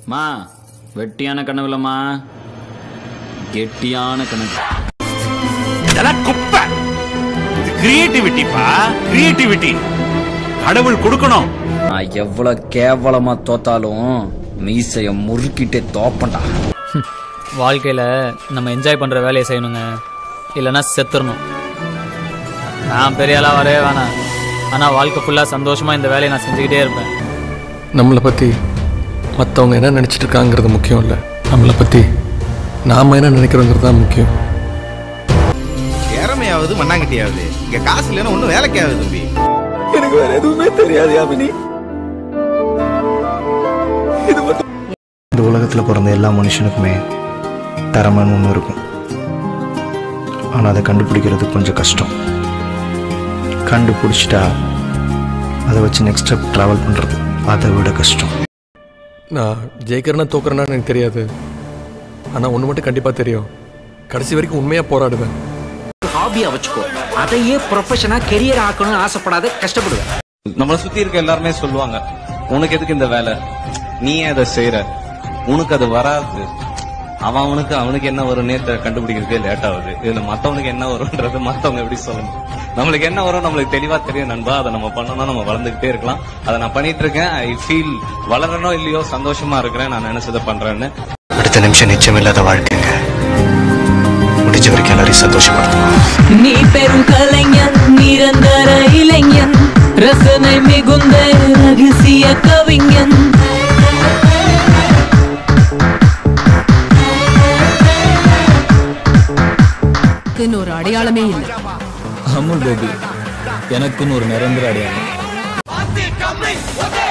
மா வெட்டியான கனவு இல்லம்மா கெட்டியான கனவு இதெல்லாம் குப்பை இது கிரியேட்டிவிட்டிப்பா கிரியேட்டிவிட்டி கடவுள் கொடுக்கணும் நான் எவ்வளவு கேவலமா தோத்தாலும் மீசைய முறுக்கிட்டே தோப்பண்டா வாழ்க்கையில் நம்ம என்ஜாய் பண்ணுற வேலையை செய்யணுங்க இல்லைன்னா செத்துறணும் நான் பெரிய ஆளாக வரவே வேணாம் ஆனால் வாழ்க்கை ஃபுல்லாக சந்தோஷமாக இந்த வேலையை நான் செஞ்சுக்கிட்டே இருப்பேன் நம்மளை பற்றி மற்றவங்க என்ன நினச்சிட்டு இருக்காங்கிறது முக்கியம் இல்லை நம்மளை பற்றி நாம் என்ன நினைக்கிறோங்கிறது தான் முக்கியம் திறமையாவது மண்ணாங்கட்டியாவது இங்க காசு இல்லைன்னா ஒன்றும் வேலைக்கு ஆகுது தம்பி எனக்கு வேற எதுவுமே தெரியாது யாமினி இந்த உலகத்தில் பிறந்த எல்லா மனுஷனுக்குமே திறமைன்னு ஒன்று இருக்கும் ஆனால் அதை கண்டுபிடிக்கிறது கொஞ்சம் கஷ்டம் கண்டுபிடிச்சிட்டா அதை வச்சு நெக்ஸ்ட் ஸ்டெப் ட்ராவல் பண்ணுறது அதை விட கஷ்டம் நான் ஜெயிக்கிறேன்னா தோக்குறேன்னா எனக்கு தெரியாது ஆனால் ஒன்று மட்டும் கண்டிப்பாக தெரியும் கடைசி வரைக்கும் உண்மையாக போராடுவேன் ஹாபியா வச்சுக்கோ அதையே ப்ரொஃபஷனா கெரியர் ஆக்கணும்னு ஆசைப்படாத கஷ்டப்படுவேன் நம்மளை சுத்தி இருக்க எல்லாருமே சொல்லுவாங்க உனக்கு எதுக்கு இந்த வேலை நீ ஏன் அதை செய்யற உனக்கு அது வராது அவன் அவனுக்கு அவனுக்கு என்ன வரும் நேத்த கண்டுபிடிக்கிறதுக்கே லேட் ஆகுது இதுல மத்தவனுக்கு என்ன வரும்ன்றது மத்தவங்க எப்படி சொல்லணும் நம்மளுக்கு என்ன வரும் நம்மளுக்கு தெளிவா தெரியும் நண்பா அதை நம்ம பண்ணணும் நம்ம வளர்ந்துகிட்டே இருக்கலாம் அதை நான் பண்ணிட்டு இருக்கேன் ஐ ஃபீல் வளரணும் இல்லையோ சந்தோஷமா இருக்கிறேன் நான் நினைச்சதை பண்றேன்னு அடுத்த நிமிஷம் நிச்சயமில்லாத வாழ்க்கைங்க முடிஞ்ச வரைக்கும் எல்லாரையும் சந்தோஷப்படுத்தணும் நீ பெரும் கலைஞன் நிரந்தர இளைஞன் ரசனை மிகுந்த ரகசிய கவிஞன் ஒரு அடையாளமே இல்லை அமுல் பேபி எனக்குன்னு ஒரு நிரந்தர அடையாளம் கம்மி